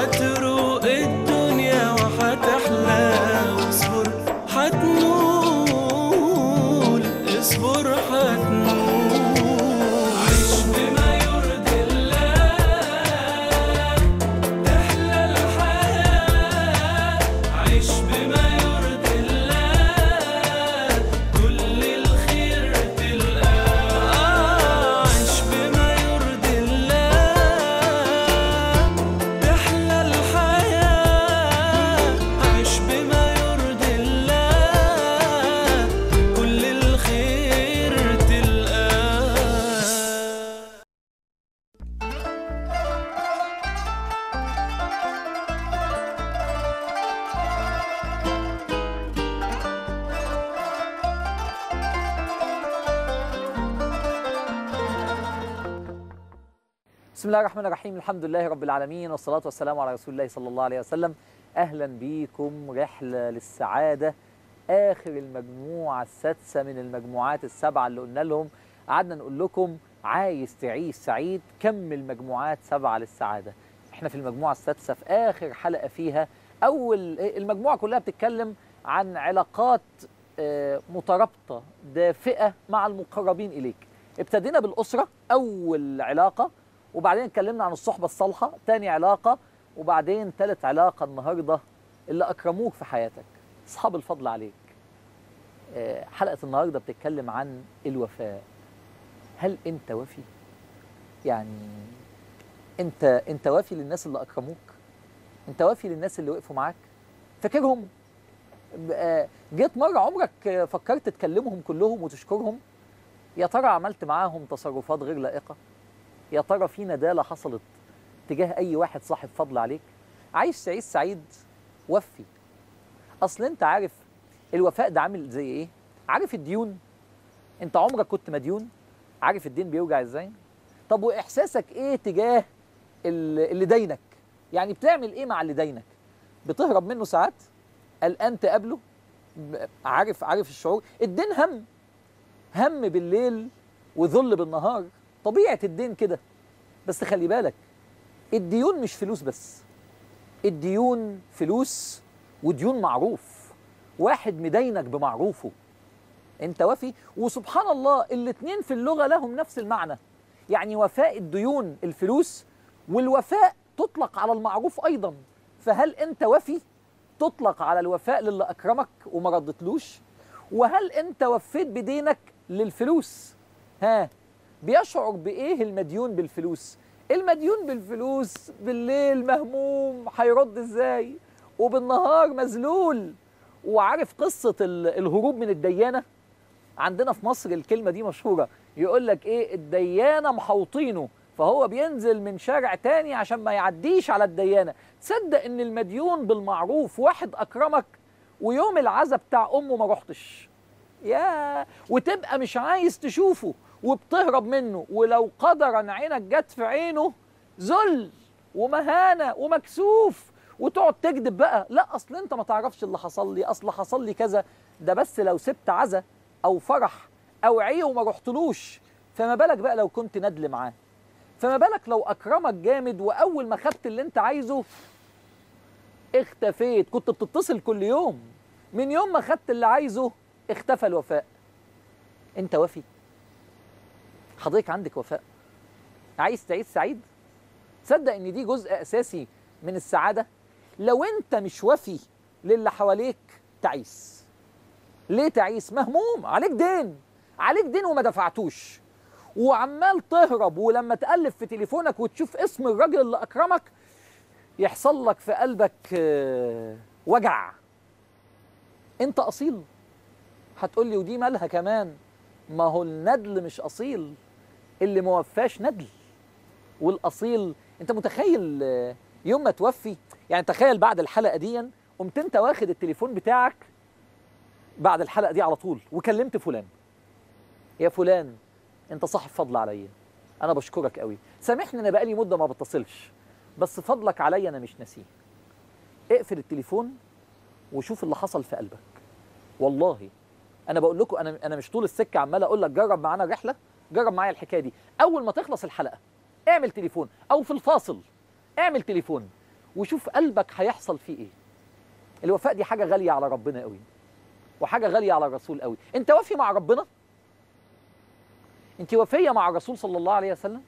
هتروق الدنيا وهتحلى واصبر هتنول اصبر هتنول عيش بما يرضي الله تحلى الحياة عيش بما يرضي الله كل الخير تلقاه عيش بما يرضي الله تحلى الحياة عيش بما يرضي الله كل الخير تلقاه بسم الله الرحمن الرحيم الحمد لله رب العالمين والصلاة والسلام على رسول الله صلى الله عليه وسلم أهلا بيكم رحلة للسعادة آخر المجموعة السادسة من المجموعات السبعة اللي قلنا لهم قعدنا نقول لكم عايز تعيش سعيد كمل مجموعات سبعة للسعادة احنا في المجموعة السادسة في آخر حلقة فيها أول المجموعة كلها بتتكلم عن علاقات آه، مترابطة دافئة مع المقربين إليك ابتدينا بالأسرة أول علاقة وبعدين اتكلمنا عن الصحبة الصالحة تاني علاقة وبعدين تالت علاقة النهاردة اللي أكرموك في حياتك أصحاب الفضل عليك آه، حلقة النهاردة بتتكلم عن الوفاء هل أنت وفي؟ يعني أنت أنت وافي للناس اللي أكرموك؟ أنت وافي للناس اللي وقفوا معاك؟ فاكرهم؟ آه، جيت مرة عمرك آه، فكرت تكلمهم كلهم وتشكرهم؟ يا ترى عملت معاهم تصرفات غير لائقة؟ يا ترى في ندالة حصلت تجاه أي واحد صاحب فضل عليك عايش تعيش سعيد وفي أصل أنت عارف الوفاء ده عامل زي إيه عارف الديون أنت عمرك كنت مديون عارف الدين بيوجع إزاي طب وإحساسك إيه تجاه ال- اللي داينك يعني بتعمل إيه مع اللي داينك بتهرب منه ساعات قلقان تقابله ب- عارف عارف الشعور الدين هم هم بالليل وذل بالنهار طبيعة الدين كده بس خلي بالك الديون مش فلوس بس الديون فلوس وديون معروف واحد مدينك بمعروفه انت وفي وسبحان الله الاتنين في اللغة لهم نفس المعنى يعني وفاء الديون الفلوس والوفاء تطلق على المعروف ايضا فهل انت وفي تطلق على الوفاء للي اكرمك وما ردتلوش وهل انت وفيت بدينك للفلوس ها بيشعر بايه المديون بالفلوس المديون بالفلوس بالليل مهموم هيرد ازاي وبالنهار مذلول وعارف قصة ال- الهروب من الديانة عندنا في مصر الكلمة دي مشهورة يقول لك ايه الديانة محوطينه فهو بينزل من شارع تاني عشان ما يعديش على الديانة تصدق ان المديون بالمعروف واحد اكرمك ويوم العزا بتاع امه ما رحتش يا وتبقى مش عايز تشوفه وبتهرب منه ولو قدرا عينك جت في عينه ذل ومهانه ومكسوف وتقعد تكذب بقى لا اصل انت ما تعرفش اللي حصل لي اصل حصل لي كذا ده بس لو سبت عزا او فرح او عيه وما رحتلوش فما بالك بقى لو كنت ندل معاه فما بالك لو اكرمك جامد واول ما خدت اللي انت عايزه اختفيت كنت بتتصل كل يوم من يوم ما خدت اللي عايزه اختفى الوفاء انت وفي حضرتك عندك وفاء عايز تعيش سعيد تصدق ان دي جزء اساسي من السعاده لو انت مش وفي للي حواليك تعيس ليه تعيس مهموم عليك دين عليك دين وما دفعتوش وعمال تهرب ولما تقلب في تليفونك وتشوف اسم الراجل اللي اكرمك يحصل لك في قلبك آه، وجع انت اصيل هتقول لي ودي مالها كمان ما هو الندل مش اصيل اللي ما وفاش ندل والاصيل انت متخيل آه، يوم ما توفي يعني تخيل بعد الحلقه دي قمت انت واخد التليفون بتاعك بعد الحلقه دي على طول وكلمت فلان يا فلان انت صاحب فضل عليا انا بشكرك قوي سامحني انا بقالي مده ما بتصلش بس فضلك عليا انا مش ناسيه اقفل التليفون وشوف اللي حصل في قلبك والله انا بقول لكم انا انا مش طول السكه عمال اقول لك جرب معانا الرحله جرب معايا الحكايه دي اول ما تخلص الحلقه اعمل تليفون او في الفاصل اعمل تليفون وشوف قلبك هيحصل فيه ايه الوفاء دي حاجه غاليه على ربنا قوي وحاجه غاليه على الرسول قوي انت وافي مع ربنا انت وفيه مع الرسول صلى الله عليه وسلم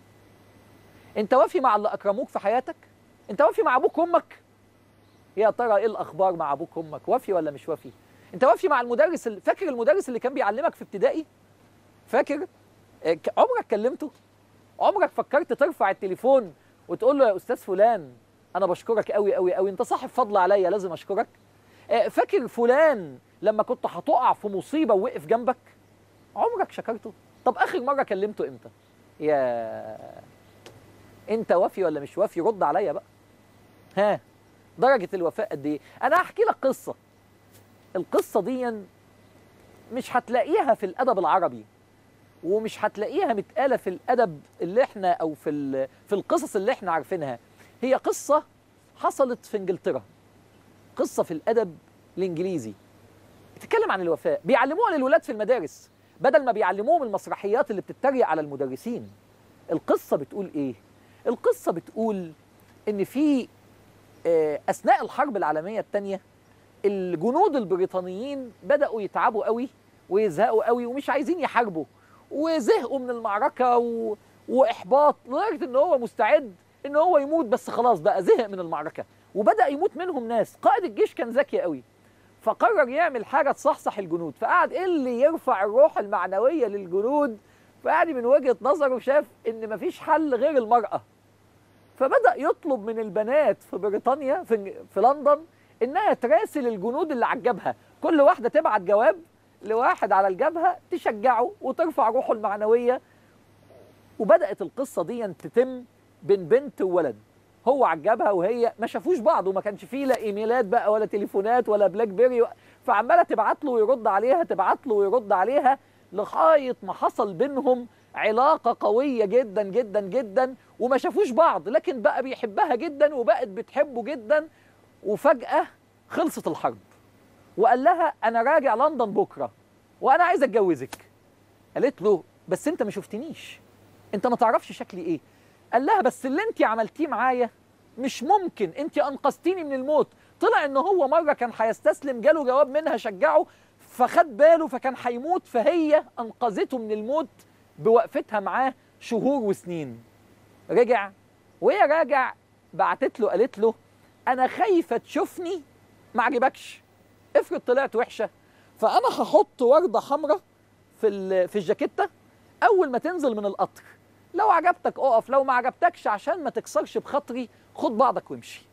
انت وافي مع اللي اكرموك في حياتك انت وافي مع ابوك وامك يا ترى ايه الاخبار مع ابوك وامك وافي ولا مش وافي انت وافي مع المدرس اللي فاكر المدرس اللي كان بيعلمك في ابتدائي فاكر آه، ك- عمرك كلمته عمرك فكرت ترفع التليفون وتقول له يا استاذ فلان انا بشكرك قوي قوي قوي انت صاحب فضل عليا لازم اشكرك آه، فاكر فلان لما كنت هتقع في مصيبه ووقف جنبك عمرك شكرته طب اخر مره كلمته امتى يا انت وافي ولا مش وافي رد عليا بقى ها درجه الوفاء قد ايه انا هحكي لك قصه القصه دي مش هتلاقيها في الادب العربي ومش هتلاقيها متقاله في الادب اللي احنا او في ال- في القصص اللي احنا عارفينها هي قصه حصلت في انجلترا قصه في الادب الانجليزي بتتكلم عن الوفاء بيعلموها للولاد في المدارس بدل ما بيعلموهم المسرحيات اللي بتتريق على المدرسين القصه بتقول ايه القصه بتقول ان في آه، اثناء الحرب العالميه الثانيه الجنود البريطانيين بداوا يتعبوا قوي ويزهقوا قوي ومش عايزين يحاربوا وزهقوا من المعركه و... واحباط لدرجه ان هو مستعد ان هو يموت بس خلاص بقى زهق من المعركه وبدا يموت منهم ناس قائد الجيش كان ذكي قوي فقرر يعمل حاجه تصحصح الجنود فقعد ايه اللي يرفع الروح المعنويه للجنود فقعد من وجهه نظره شاف ان مفيش حل غير المراه فبدا يطلب من البنات في بريطانيا في, في لندن انها تراسل الجنود اللي على الجبهه كل واحده تبعت جواب لواحد على الجبهه تشجعه وترفع روحه المعنويه وبدات القصه دي تتم بين بنت وولد هو على الجبهه وهي ما شافوش بعض وما كانش فيه لا ايميلات بقى ولا تليفونات ولا بلاك بيري فعماله تبعت له ويرد عليها تبعت له ويرد عليها لغايه ما حصل بينهم علاقه قويه جدا جدا جدا وما شافوش بعض لكن بقى بيحبها جدا وبقت بتحبه جدا وفجاه خلصت الحرب وقال لها انا راجع لندن بكره وانا عايز اتجوزك قالت له بس انت ما شفتنيش انت ما تعرفش شكلي ايه قال لها بس اللي انت عملتيه معايا مش ممكن انت انقذتيني من الموت طلع ان هو مره كان هيستسلم جاله جواب منها شجعه فخد باله فكان هيموت فهي انقذته من الموت بوقفتها معاه شهور وسنين رجع وهي راجع بعتت له قالت له انا خايفه تشوفني ما عجبكش افرض طلعت وحشه فانا هحط ورده حمراء في ال- في الجاكيته اول ما تنزل من القطر لو عجبتك اقف لو ما عجبتكش عشان ما تكسرش بخاطري خد بعضك وامشي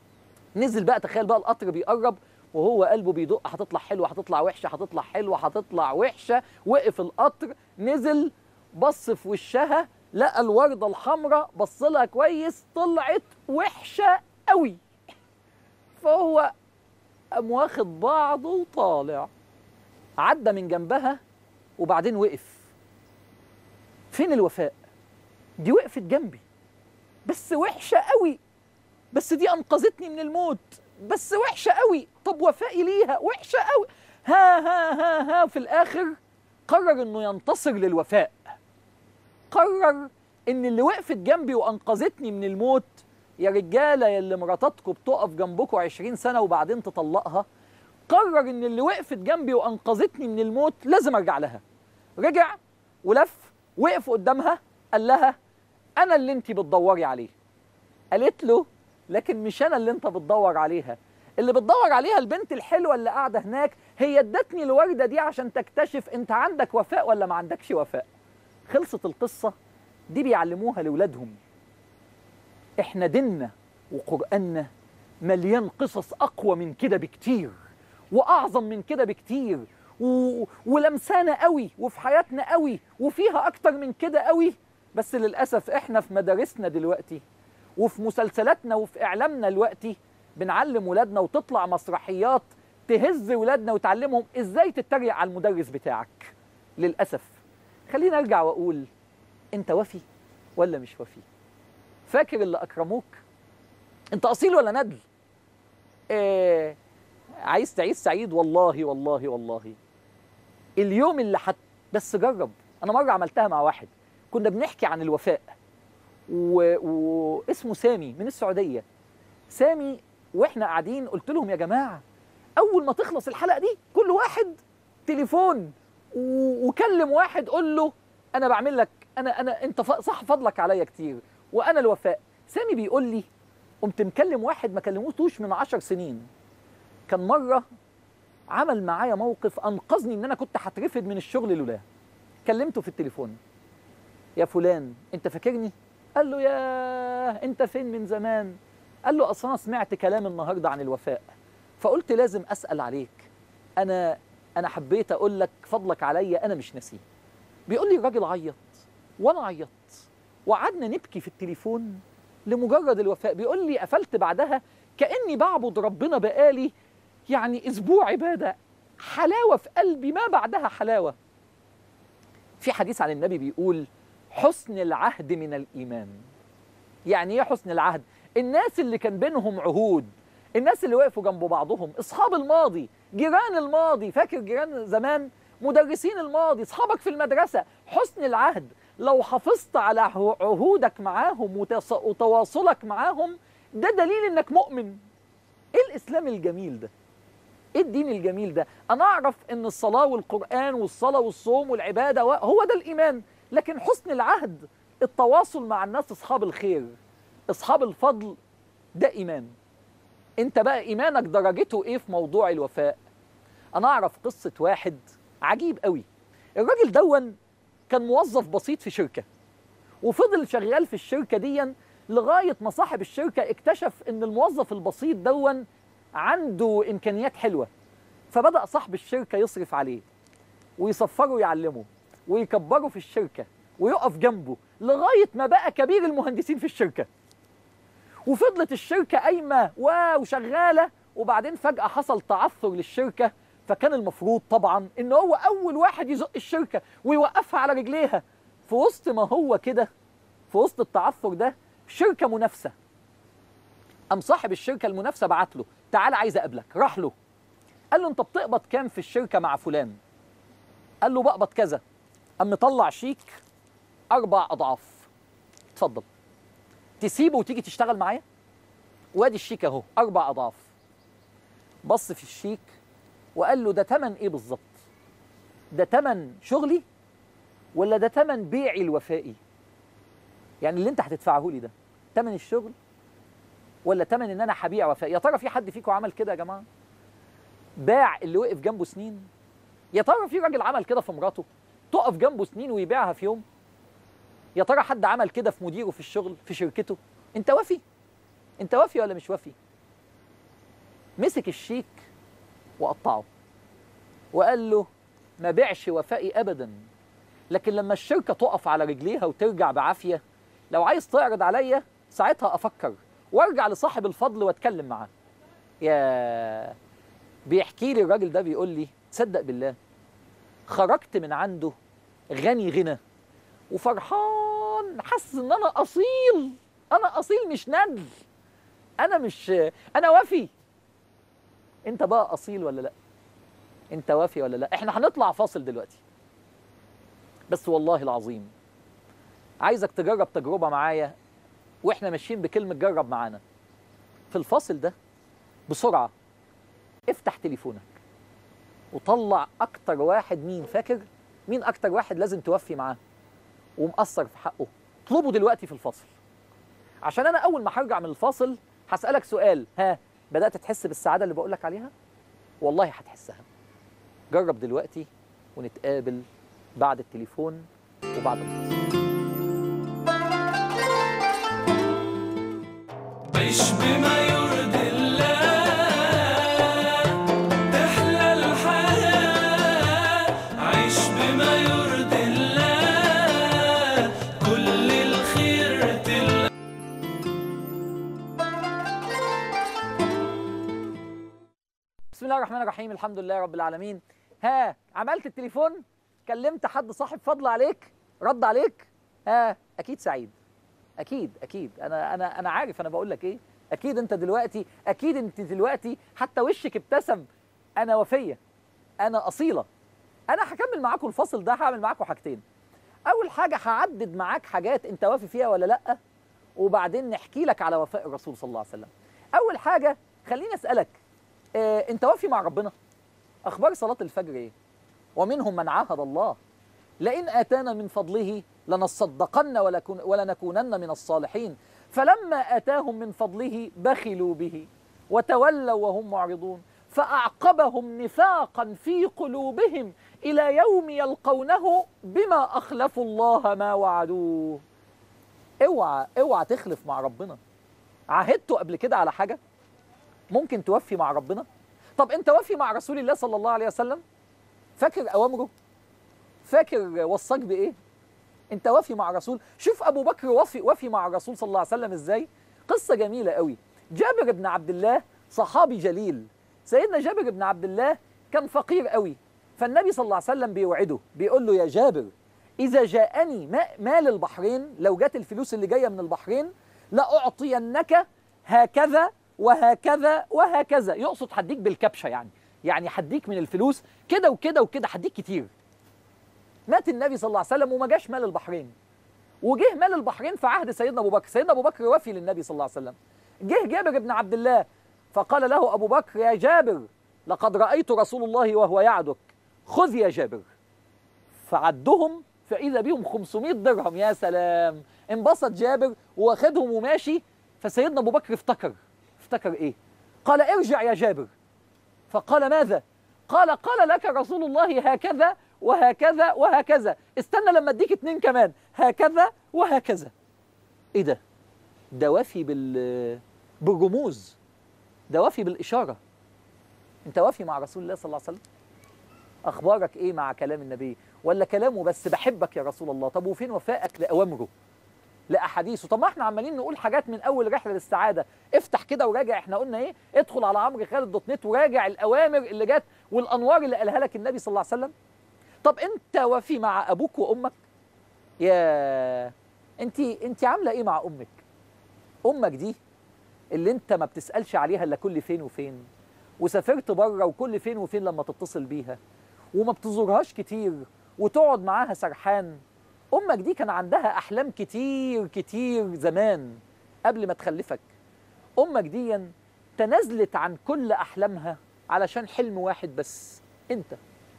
نزل بقى تخيل بقى القطر بيقرب وهو قلبه بيدق هتطلع حلوه هتطلع وحشه هتطلع حلوه هتطلع وحشه وقف القطر نزل بص في وشها لقى الورده الحمراء بص لها كويس طلعت وحشه قوي فهو قام واخد بعضه وطالع عدى من جنبها وبعدين وقف فين الوفاء دي وقفت جنبي بس وحشه قوي بس دي انقذتني من الموت بس وحشه قوي طب وفائي ليها وحشه قوي ها ها ها ها في الاخر قرر انه ينتصر للوفاء قرر ان اللي وقفت جنبي وانقذتني من الموت يا رجاله يا اللي مراتاتكم بتقف جنبكم 20 سنه وبعدين تطلقها قرر ان اللي وقفت جنبي وانقذتني من الموت لازم ارجع لها رجع ولف وقف قدامها قال لها انا اللي انت بتدوري عليه قالت له لكن مش انا اللي انت بتدور عليها اللي بتدور عليها البنت الحلوه اللي قاعده هناك هي ادتني الورده دي عشان تكتشف انت عندك وفاء ولا ما عندكش وفاء خلصت القصه دي بيعلموها لاولادهم احنا ديننا وقراننا مليان قصص اقوى من كده بكتير واعظم من كده بكتير و... ولمسانا قوي وفي حياتنا قوي وفيها اكتر من كده قوي بس للاسف احنا في مدارسنا دلوقتي وفي مسلسلاتنا وفي اعلامنا دلوقتي بنعلم ولادنا وتطلع مسرحيات تهز ولادنا وتعلمهم ازاي تتريق على المدرس بتاعك للاسف خليني ارجع واقول انت وفي ولا مش وفي فاكر اللي اكرموك انت اصيل ولا ندل إيه عايز تعيش سعيد والله والله والله اليوم اللي حت بس جرب انا مره عملتها مع واحد كنا بنحكي عن الوفاء و... واسمه سامي من السعوديه سامي واحنا قاعدين قلت لهم يا جماعه اول ما تخلص الحلقه دي كل واحد تليفون و- وكلم واحد قول له انا بعمل لك انا انا انت ف- صح فضلك عليا كتير وانا الوفاء سامي بيقول لي قمت مكلم واحد ما كلموتوش من عشر سنين كان مره عمل معايا موقف انقذني ان انا كنت هترفد من الشغل لولاه كلمته في التليفون يا فلان انت فاكرني قال له يا انت فين من زمان قال له اصل انا سمعت كلام النهارده عن الوفاء فقلت لازم اسال عليك انا انا حبيت اقول لك فضلك عليا انا مش ناسيه بيقول لي الراجل عيط وانا عيطت وقعدنا نبكي في التليفون لمجرد الوفاء بيقول لي قفلت بعدها كاني بعبد ربنا بقالي يعني اسبوع عباده حلاوه في قلبي ما بعدها حلاوه في حديث عن النبي بيقول حسن العهد من الايمان يعني ايه حسن العهد الناس اللي كان بينهم عهود الناس اللي وقفوا جنب بعضهم اصحاب الماضي جيران الماضي فاكر جيران زمان مدرسين الماضي اصحابك في المدرسه حسن العهد لو حافظت على عه- عهودك معاهم وتص- وتواصلك معاهم ده دليل انك مؤمن ايه الاسلام الجميل ده ايه الدين الجميل ده انا اعرف ان الصلاه والقران والصلاه والصوم والعباده و- هو ده الايمان لكن حسن العهد التواصل مع الناس اصحاب الخير اصحاب الفضل ده ايمان انت بقى ايمانك درجته ايه في موضوع الوفاء انا اعرف قصه واحد عجيب قوي الراجل دون كان موظف بسيط في شركه وفضل شغال في الشركه دي لغايه ما صاحب الشركه اكتشف ان الموظف البسيط دون عنده امكانيات حلوه فبدا صاحب الشركه يصرف عليه ويصفره يعلمه ويكبره في الشركه ويقف جنبه لغايه ما بقى كبير المهندسين في الشركه وفضلت الشركه قايمه واو شغاله وبعدين فجاه حصل تعثر للشركه فكان المفروض طبعا ان هو اول واحد يزق الشركه ويوقفها على رجليها في وسط ما هو كده في وسط التعثر ده شركه منافسه قام صاحب الشركه المنافسه بعت له تعالى عايز اقابلك راح له قال له انت بتقبض كام في الشركه مع فلان قال له بقبض كذا قام مطلع شيك اربع اضعاف اتفضل تسيبه وتيجي تشتغل معايا وادي الشيك اهو اربع اضعاف بص في الشيك وقال له ده تمن ايه بالظبط ده تمن شغلي ولا ده تمن بيعي الوفائي يعني اللي انت هتدفعه لي ده تمن الشغل ولا تمن ان انا هبيع وفاء يا ترى في حد فيكم عمل كده يا جماعه باع اللي وقف جنبه سنين يا ترى في راجل عمل كده في مراته تقف جنبه سنين ويبيعها في يوم يا ترى حد عمل كده في مديره في الشغل في شركته انت وافي انت وافي ولا مش وافي مسك الشيك وقطعه وقال له ما بيعش وفائي ابدا لكن لما الشركه تقف على رجليها وترجع بعافيه لو عايز تعرض عليا ساعتها افكر وارجع لصاحب الفضل واتكلم معاه يا بيحكي لي الراجل ده بيقول لي تصدق بالله خرجت من عنده غني غنى وفرحان حاسس ان انا اصيل انا اصيل مش ندل انا مش انا وافي انت بقى اصيل ولا لا انت وافي ولا لا احنا هنطلع فاصل دلوقتي بس والله العظيم عايزك تجرب تجربه معايا واحنا ماشيين بكلمه جرب معانا في الفاصل ده بسرعه افتح تليفونك وطلع اكتر واحد مين فاكر مين اكتر واحد لازم توفي معاه ومقصر في حقه اطلبه دلوقتي في الفاصل عشان انا اول ما هرجع من الفاصل هسالك سؤال ها بدات تحس بالسعاده اللي بقول لك عليها والله هتحسها جرب دلوقتي ونتقابل بعد التليفون وبعد الفاصل عيش بما يرضي الله تحلى الحياة عيش بما يرضي الله كل الخير تلقى بسم الله الرحمن الرحيم الحمد لله رب العالمين ها عملت التليفون كلمت حد صاحب فضل عليك رد عليك ها اكيد سعيد اكيد اكيد انا انا انا عارف انا بقول لك ايه اكيد انت دلوقتي اكيد انت دلوقتي حتى وشك ابتسم انا وفيه انا اصيله انا هكمل معاكم الفصل ده هعمل معاكم حاجتين اول حاجه هعدد معاك حاجات انت وافي فيها ولا لا وبعدين نحكي لك على وفاء الرسول صلى الله عليه وسلم اول حاجه خليني اسالك آه انت وافي مع ربنا اخبار صلاه الفجر ايه ومنهم من عاهد الله لئن اتانا من فضله لنصدقن ولكن ولنكونن من الصالحين فلما اتاهم من فضله بخلوا به وتولوا وهم معرضون فاعقبهم نفاقا في قلوبهم الى يوم يلقونه بما اخلفوا الله ما وعدوه اوعى اوعى تخلف مع ربنا عاهدته قبل كده على حاجه ممكن توفي مع ربنا طب انت وفي مع رسول الله صلى الله عليه وسلم فاكر اوامره فاكر وصاك بايه انت وفي مع رسول شوف ابو بكر وفي وفي مع الرسول صلى الله عليه وسلم ازاي قصه جميله قوي جابر بن عبد الله صحابي جليل سيدنا جابر بن عبد الله كان فقير قوي فالنبي صلى الله عليه وسلم بيوعده بيقول له يا جابر اذا جاءني ما- مال البحرين لو جات الفلوس اللي جايه من البحرين لاعطينك هكذا وهكذا وهكذا يقصد هديك بالكبشه يعني يعني هديك من الفلوس كده وكده وكده هديك كتير مات النبي صلى الله عليه وسلم وما جاش مال البحرين وجه مال البحرين في عهد سيدنا ابو بكر سيدنا ابو بكر وفي للنبي صلى الله عليه وسلم جه جابر بن عبد الله فقال له ابو بكر يا جابر لقد رايت رسول الله وهو يعدك خذ يا جابر فعدهم فاذا بهم 500 درهم يا سلام انبسط جابر واخدهم وماشي فسيدنا ابو بكر افتكر افتكر ايه قال ارجع يا جابر فقال ماذا قال قال لك رسول الله هكذا وهكذا وهكذا استنى لما اديك اتنين كمان هكذا وهكذا ايه ده ده وافي بال بالرموز ده وافي بالاشاره انت وافي مع رسول الله صلى الله عليه وسلم اخبارك ايه مع كلام النبي ولا كلامه بس بحبك يا رسول الله طب وفين وفائك لاوامره لاحاديثه طب ما احنا عمالين نقول حاجات من اول رحله للسعاده افتح كده وراجع احنا قلنا ايه ادخل على عمرو خالد دوت نت وراجع الاوامر اللي جت والانوار اللي قالها لك النبي صلى الله عليه وسلم طب انت وفي مع ابوك وامك يا انت انت عامله ايه مع امك امك دي اللي انت ما بتسالش عليها الا كل فين وفين وسافرت بره وكل فين وفين لما تتصل بيها وما بتزورهاش كتير وتقعد معاها سرحان امك دي كان عندها احلام كتير كتير زمان قبل ما تخلفك امك دي تنازلت عن كل احلامها علشان حلم واحد بس انت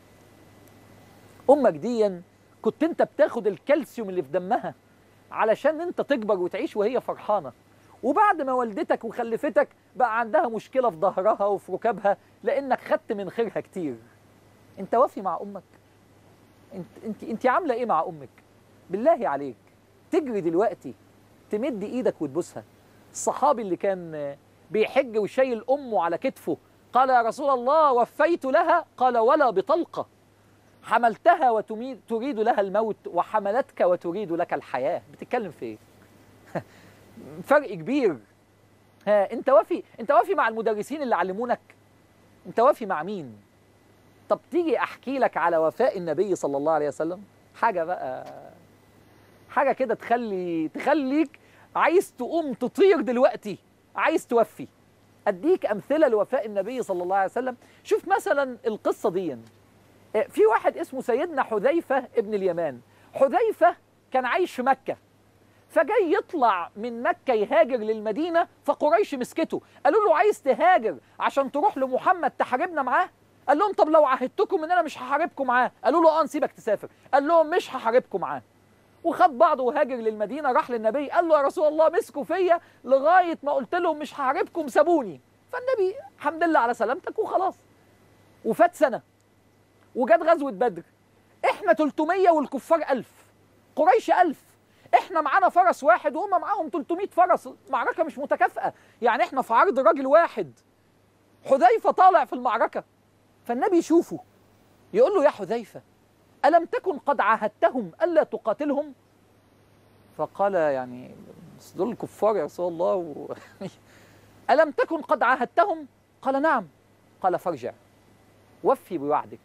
امك دي كنت انت بتاخد الكالسيوم اللي في دمها علشان انت تكبر وتعيش وهي فرحانه وبعد ما والدتك وخلفتك بقى عندها مشكله في ظهرها وفي ركابها لانك خدت من خيرها كتير انت وافي مع امك انت انت انت عامله ايه مع امك بالله عليك تجري دلوقتي تمد ايدك وتبوسها الصحابي اللي كان بيحج وشايل امه على كتفه قال يا رسول الله وفيت لها قال ولا بطلقه حملتها وتريد تريد لها الموت وحملتك وتريد لك الحياه بتتكلم في ايه فرق كبير ها انت وافي انت وافي مع المدرسين اللي علمونك انت وافي مع مين طب تيجي احكي لك على وفاء النبي صلى الله عليه وسلم حاجه بقى حاجه كده تخلي تخليك عايز تقوم تطير دلوقتي عايز توفي اديك امثله لوفاء النبي صلى الله عليه وسلم شوف مثلا القصه دي آه، في واحد اسمه سيدنا حذيفه ابن اليمان حذيفه كان عايش في مكه فجاي يطلع من مكة يهاجر للمدينة فقريش مسكته قالوا له عايز تهاجر عشان تروح لمحمد تحاربنا معاه قال لهم طب لو عهدتكم ان انا مش هحاربكم معاه قالوا له اه نسيبك تسافر قال لهم مش هحاربكم معاه وخد بعضه وهاجر للمدينة راح للنبي قال له يا رسول الله مسكوا فيا لغاية ما قلت لهم مش هحاربكم سابوني فالنبي الحمد لله على سلامتك وخلاص وفات سنة وجت غزوة بدر احنا 300 والكفار 1000 قريش 1000 احنا معانا فرس واحد وهم معاهم 300 فرس معركه مش متكافئه يعني احنا في عرض راجل واحد حذيفه طالع في المعركه فالنبي يشوفه يقول له يا حذيفه الم تكن قد عاهدتهم الا تقاتلهم فقال يعني بس دول كفار يا رسول الله و... الم تكن قد عاهدتهم قال نعم قال فارجع وفي بوعدك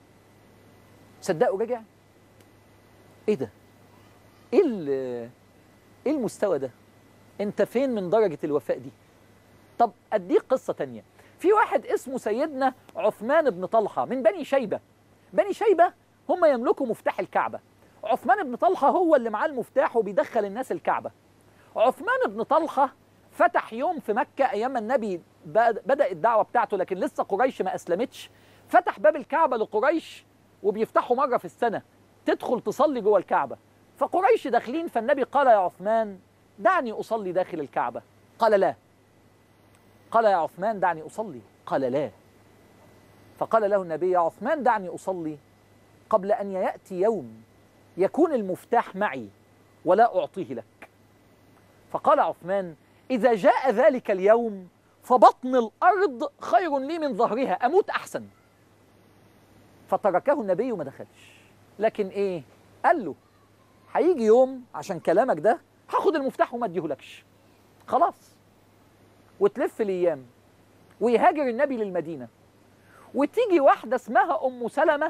صدقوا رجع ايه ده ايه ال- ايه المستوى ده انت فين من درجه الوفاء دي طب اديك قصه تانية في واحد اسمه سيدنا عثمان بن طلحه من بني شيبه بني شيبه هم يملكوا مفتاح الكعبه عثمان بن طلحه هو اللي معاه المفتاح وبيدخل الناس الكعبه عثمان بن طلحه فتح يوم في مكة أيام ما النبي بد- بدأ الدعوة بتاعته لكن لسه قريش ما أسلمتش فتح باب الكعبة لقريش وبيفتحوا مرة في السنة تدخل تصلي جوه الكعبة فقريش داخلين فالنبي قال يا عثمان دعني أصلي داخل الكعبة قال لا قال يا عثمان دعني أصلي قال لا فقال له النبي يا عثمان دعني أصلي قبل أن يأتي يوم يكون المفتاح معي ولا أعطيه لك فقال عثمان إذا جاء ذلك اليوم فبطن الأرض خير لي من ظهرها أموت أحسن فتركه النبي وما دخلش لكن إيه قال له هيجي يوم عشان كلامك ده هاخد المفتاح وما اديهولكش خلاص وتلف الايام ويهاجر النبي للمدينه وتيجي واحده اسمها ام سلمه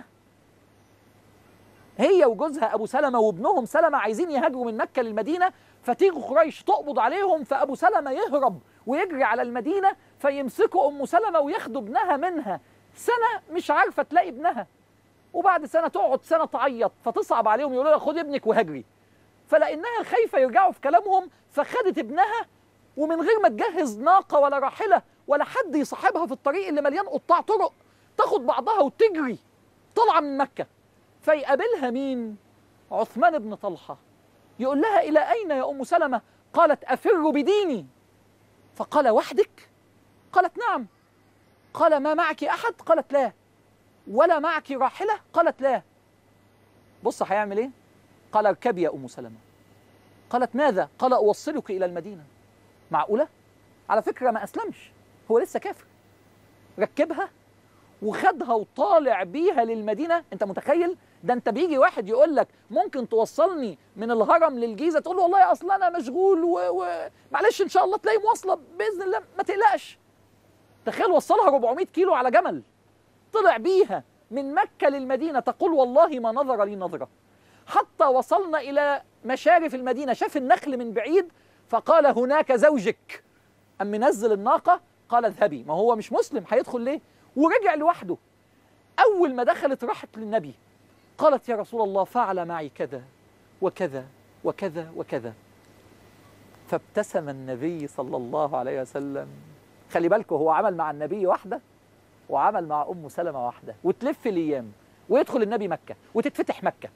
هي وجوزها ابو سلمه وابنهم سلمه عايزين يهاجروا من مكه للمدينه فتيجي قريش تقبض عليهم فابو سلمه يهرب ويجري على المدينه فيمسكوا ام سلمه وياخدوا ابنها منها سنه مش عارفه تلاقي ابنها وبعد سنه تقعد سنه تعيط فتصعب عليهم يقولوا لها خد ابنك وهاجري فلانها خايفه يرجعوا في كلامهم فخدت ابنها ومن غير ما تجهز ناقه ولا راحله ولا حد يصاحبها في الطريق اللي مليان قطاع طرق تاخد بعضها وتجري طالعه من مكه فيقابلها مين؟ عثمان بن طلحه يقول لها الى اين يا ام سلمه؟ قالت افر بديني فقال وحدك؟ قالت نعم قال ما معك احد؟ قالت لا ولا معك راحله؟ قالت لا بص هيعمل ايه؟ قال اركبي يا ام سلمه قالت ماذا؟ قال اوصلك الى المدينه معقوله؟ على فكره ما اسلمش هو لسه كافر ركبها وخدها وطالع بيها للمدينه انت متخيل ده انت بيجي واحد يقول لك ممكن توصلني من الهرم للجيزه تقول له والله اصل انا مشغول ومعلش ان شاء الله تلاقي مواصله باذن الله ما تقلقش تخيل وصلها 400 كيلو على جمل طلع بيها من مكه للمدينه تقول والله ما نظر لي نظره حتى وصلنا الى مشارف المدينه شاف النخل من بعيد فقال هناك زوجك أم منزل الناقة قال اذهبي ما هو مش مسلم هيدخل ليه ورجع لوحده أول ما دخلت راحت للنبي قالت يا رسول الله فعل معي كذا وكذا وكذا وكذا فابتسم النبي صلى الله عليه وسلم خلي بالكم هو عمل مع النبي واحدة وعمل مع أم سلمة واحدة وتلف الأيام ويدخل النبي مكة وتتفتح مكة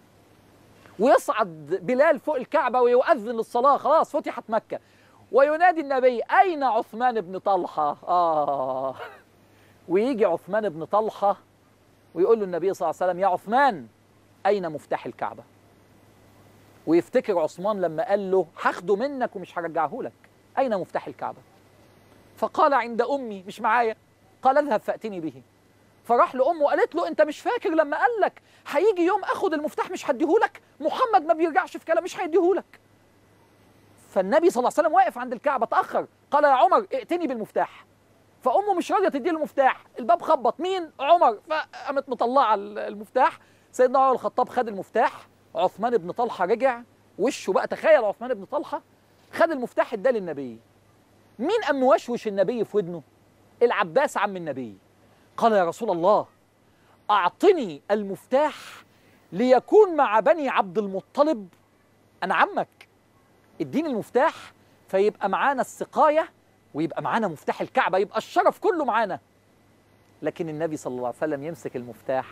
ويصعد بلال فوق الكعبة ويؤذن للصلاة خلاص فتحت مكة وينادي النبي أين عثمان بن طلحة آه ويجي عثمان بن طلحة ويقول له النبي صلى الله عليه وسلم يا عثمان أين مفتاح الكعبة ويفتكر عثمان لما قال له هاخده منك ومش هرجعه لك أين مفتاح الكعبة فقال عند أمي مش معايا قال اذهب فأتني به فراح لأمه وقالت له أنت مش فاكر لما قال لك هيجي يوم أخد المفتاح مش هديهولك محمد ما بيرجعش في كلام مش هيديهولك فالنبي صلى الله عليه وسلم واقف عند الكعبة تأخر قال يا عمر ائتني بالمفتاح فأمه مش راضية تديه المفتاح الباب خبط مين عمر فقامت مطلعة المفتاح سيدنا عمر الخطاب خد المفتاح عثمان بن طلحة رجع وشه بقى تخيل عثمان بن طلحة خد المفتاح اداه للنبي مين قام موشوش النبي في ودنه العباس عم النبي قال يا رسول الله أعطني المفتاح ليكون مع بني عبد المطلب أنا عمك اديني المفتاح فيبقى معانا السقاية ويبقى معانا مفتاح الكعبة يبقى الشرف كله معانا لكن النبي صلى الله عليه وسلم يمسك المفتاح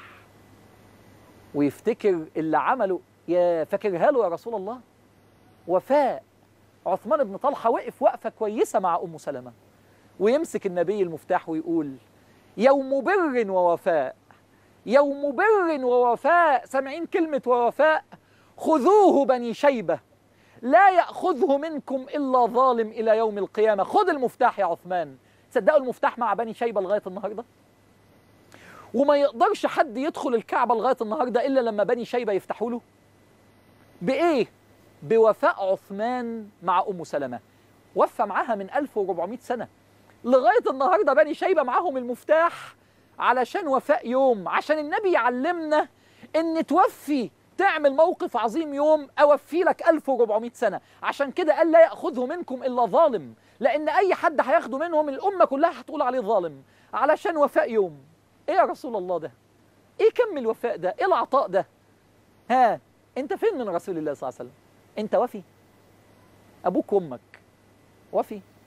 ويفتكر اللي عمله يا فاكرها له يا رسول الله وفاء عثمان بن طلحة وقف وقفة كويسة مع أم سلمة ويمسك النبي المفتاح ويقول يوم بر ووفاء يوم بر ووفاء سامعين كلمة ووفاء خذوه بني شيبة لا يأخذه منكم إلا ظالم إلى يوم القيامة خذ المفتاح يا عثمان صدقوا المفتاح مع بني شيبة لغاية النهاردة وما يقدرش حد يدخل الكعبة لغاية النهاردة إلا لما بني شيبة يفتحوا له بإيه؟ بوفاء عثمان مع أم سلمة وفى معاها من 1400 سنة لغاية النهاردة بني شيبة معاهم المفتاح علشان وفاء يوم عشان النبي يعلمنا ان توفي تعمل موقف عظيم يوم اوفي لك 1400 سنة عشان كده قال لا يأخذه منكم الا ظالم لان اي حد هياخده منهم الامة كلها هتقول عليه ظالم علشان وفاء يوم ايه يا رسول الله ده ايه كم الوفاء ده ايه العطاء ده ها انت فين من رسول الله صلى الله عليه وسلم انت وفي ابوك وامك وفي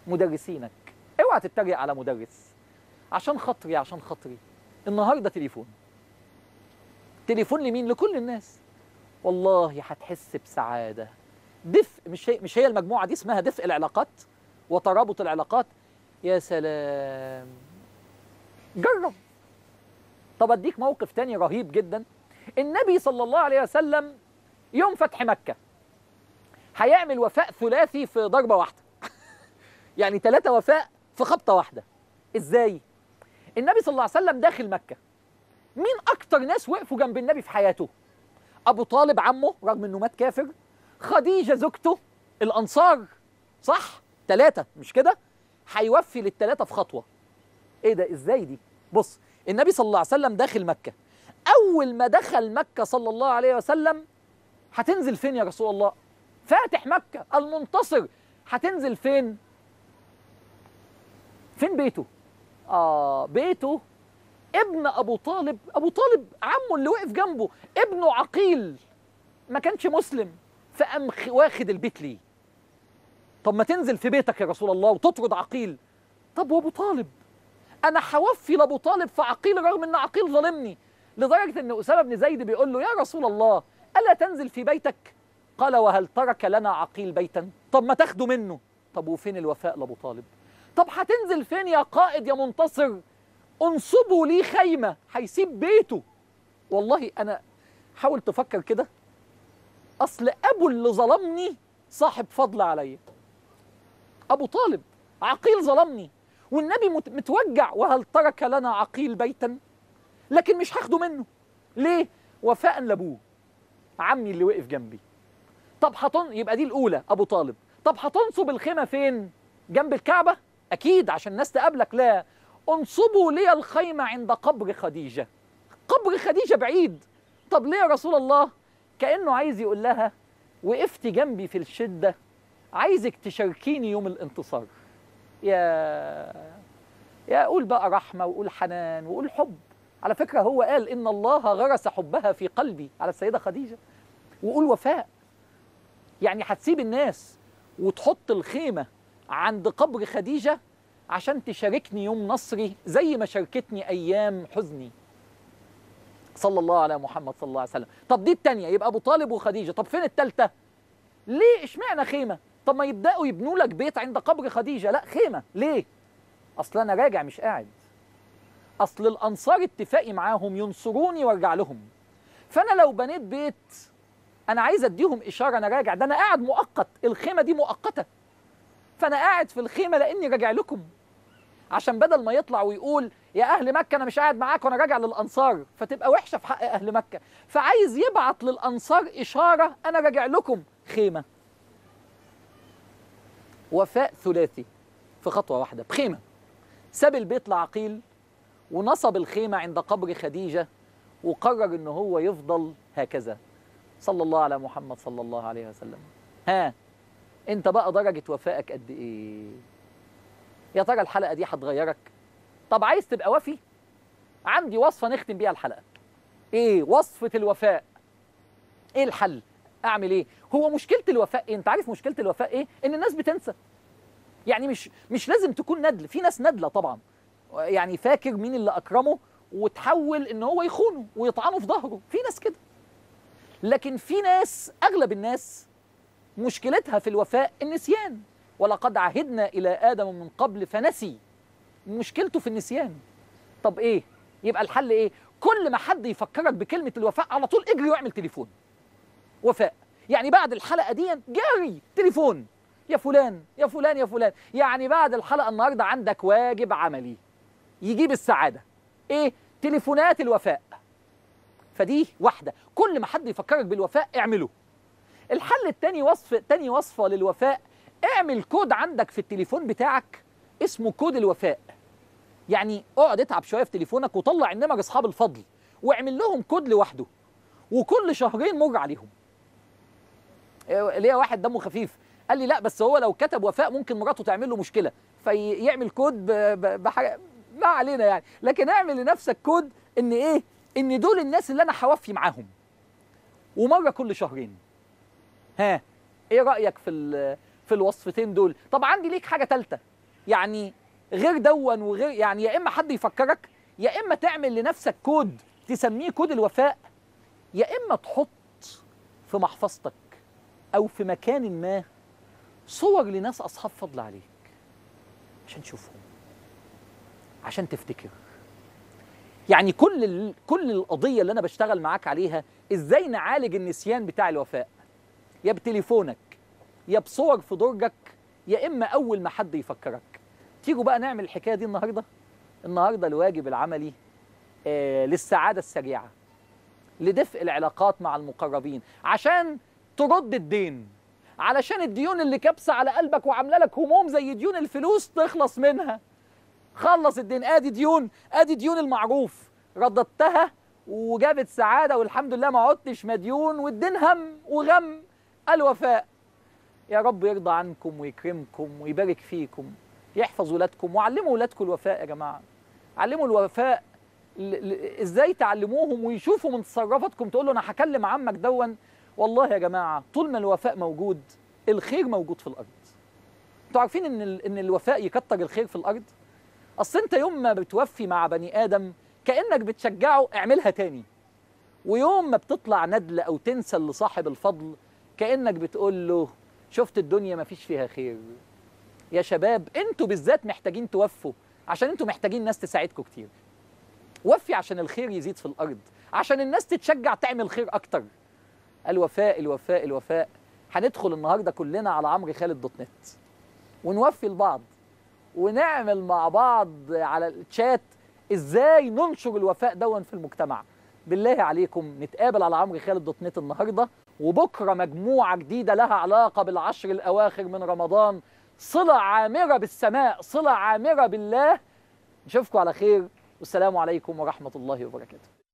مدرسينك اوعى تتريق على مدرس عشان خاطري عشان خاطري النهارده تليفون تليفون لمين لكل الناس والله هتحس بسعاده دفء مش هي مش هي المجموعه دي اسمها دفء العلاقات وترابط العلاقات يا سلام جرب طب اديك موقف تاني رهيب جدا النبي صلى الله عليه وسلم يوم فتح مكه هيعمل وفاء ثلاثي في ضربه واحده يعني ثلاثه وفاء في خبطه واحده ازاي النبي صلى الله عليه وسلم داخل مكه مين اكتر ناس وقفوا جنب النبي في حياته ابو طالب عمه رغم انه مات كافر خديجه زوجته الانصار صح ثلاثه مش كده هيوفي للثلاثه في خطوه ايه ده ازاي دي بص النبي صلى الله عليه وسلم داخل مكه اول ما دخل مكه صلى الله عليه وسلم هتنزل فين يا رسول الله فاتح مكه المنتصر هتنزل فين فين بيته اه بيته ابن ابو طالب ابو طالب عمه اللي وقف جنبه ابنه عقيل ما كانش مسلم فقام خ- واخد البيت ليه طب ما تنزل في بيتك يا رسول الله وتطرد عقيل طب وابو طالب انا هوفي لابو طالب في عقيل رغم ان عقيل ظالمني لدرجه ان اسامه بن زيد بيقول له يا رسول الله الا تنزل في بيتك قال وهل ترك لنا عقيل بيتا طب ما تاخده منه طب وفين الوفاء لابو طالب طب هتنزل فين يا قائد يا منتصر انصبوا لي خيمه هيسيب بيته والله انا حاول تفكر كده اصل ابو اللي ظلمني صاحب فضل عليا ابو طالب عقيل ظلمني والنبي مت- متوجع وهل ترك لنا عقيل بيتا لكن مش هاخده منه ليه وفاء لابوه عمي اللي وقف جنبي طب هتن يبقى دي الاولى ابو طالب طب هتنصب الخيمه فين جنب الكعبه اكيد عشان الناس تقابلك لا انصبوا لي الخيمه عند قبر خديجه قبر خديجه بعيد طب ليه يا رسول الله كانه عايز يقول لها وقفت جنبي في الشده عايزك تشاركيني يوم الانتصار يا يا قول بقى رحمه وقول حنان وقول حب على فكره هو قال ان الله غرس حبها في قلبي على السيده خديجه وقول وفاء يعني هتسيب الناس وتحط الخيمه عند قبر خديجه عشان تشاركني يوم نصري زي ما شاركتني ايام حزني صلى الله على محمد صلى الله عليه وسلم طب دي التانية يبقى ابو طالب وخديجه طب فين التالتة ليه اشمعنى خيمه طب ما يبداوا يبنوا لك بيت عند قبر خديجه لا خيمه ليه اصل انا راجع مش قاعد اصل الانصار اتفاقي معاهم ينصروني وارجع لهم فانا لو بنيت بيت انا عايز اديهم اشاره انا راجع ده انا قاعد مؤقت الخيمه دي مؤقته فانا قاعد في الخيمه لاني راجع لكم عشان بدل ما يطلع ويقول يا اهل مكه انا مش قاعد معاكم انا راجع للانصار فتبقى وحشه في حق اهل مكه فعايز يبعت للانصار اشاره انا راجع لكم خيمه وفاء ثلاثي في خطوه واحده بخيمه ساب البيت لعقيل ونصب الخيمه عند قبر خديجه وقرر ان هو يفضل هكذا صلى الله على محمد صلى الله عليه وسلم ها انت بقى درجه وفائك قد ايه يا ترى الحلقه دي هتغيرك طب عايز تبقى وفي عندي وصفه نختم بيها الحلقه ايه وصفه الوفاء ايه الحل اعمل ايه هو مشكله الوفاء إيه؟ انت عارف مشكله الوفاء ايه ان الناس بتنسى يعني مش مش لازم تكون ندل في ناس ندله طبعا يعني فاكر مين اللي اكرمه وتحول ان هو يخونه ويطعنه في ظهره في ناس كده لكن في ناس اغلب الناس مشكلتها في الوفاء النسيان ولقد عهدنا الى ادم من قبل فنسي مشكلته في النسيان طب ايه يبقى الحل ايه كل ما حد يفكرك بكلمه الوفاء على طول اجري واعمل تليفون وفاء يعني بعد الحلقه دي جاري تليفون يا فلان يا فلان يا فلان يعني بعد الحلقه النهارده عندك واجب عملي يجيب السعاده ايه تليفونات الوفاء فدي واحده كل ما حد يفكرك بالوفاء اعمله الحل التاني وصف تاني وصفه للوفاء اعمل كود عندك في التليفون بتاعك اسمه كود الوفاء يعني اقعد اتعب شويه في تليفونك وطلع النمر اصحاب الفضل واعمل لهم كود لوحده وكل شهرين مر عليهم إيه، ليا واحد دمه خفيف قال لي لا بس هو لو كتب وفاء ممكن مراته تعمل له مشكله فيعمل كود ب- ب- بحاجه ما علينا يعني لكن اعمل لنفسك كود ان ايه ان دول الناس اللي انا هوفي معاهم ومره كل شهرين ها ايه رايك في ال- في الوصفتين دول طب عندي ليك حاجه ثالثه يعني غير دون وغير يعني يا اما حد يفكرك يا اما تعمل لنفسك كود تسميه كود الوفاء يا اما تحط في محفظتك او في مكان ما صور لناس اصحاب فضل عليك عشان تشوفهم عشان تفتكر يعني كل ال... كل القضيه اللي انا بشتغل معاك عليها ازاي نعالج النسيان بتاع الوفاء يا بتليفونك يا بصور في درجك يا اما اول ما حد يفكرك تيجوا بقى نعمل الحكايه دي النهارده النهارده الواجب العملي آه للسعاده السريعه لدفء العلاقات مع المقربين عشان ترد الدين علشان الديون اللي كابسه على قلبك وعامله لك هموم زي ديون الفلوس تخلص منها خلص الدين ادي ديون ادي ديون المعروف رددتها وجابت سعاده والحمد لله ما عدتش مديون والدين هم وغم الوفاء يا رب يرضى عنكم ويكرمكم ويبارك فيكم يحفظ ولادكم وعلموا ولادكم الوفاء يا جماعه علموا الوفاء ل- ل- ازاي تعلموهم ويشوفوا من تصرفاتكم تقول له انا هكلم عمك دون والله يا جماعه طول ما الوفاء موجود الخير موجود في الارض انتوا عارفين ان ال- ان الوفاء يكتر الخير في الارض اصل انت يوم ما بتوفي مع بني ادم كانك بتشجعه اعملها تاني ويوم ما بتطلع ندل او تنسى لصاحب الفضل كانك بتقول له شفت الدنيا ما فيش فيها خير يا شباب انتوا بالذات محتاجين توفوا عشان انتوا محتاجين ناس تساعدكم كتير وفي عشان الخير يزيد في الارض عشان الناس تتشجع تعمل خير اكتر الوفاء الوفاء الوفاء هندخل النهارده كلنا على عمرو خالد دوت نت ونوفي لبعض ونعمل مع بعض على الشات ازاي ننشر الوفاء دون في المجتمع بالله عليكم نتقابل على عمرو خالد دوت نت النهارده وبكره مجموعه جديده لها علاقه بالعشر الاواخر من رمضان صله عامره بالسماء صله عامره بالله نشوفكم على خير والسلام عليكم ورحمه الله وبركاته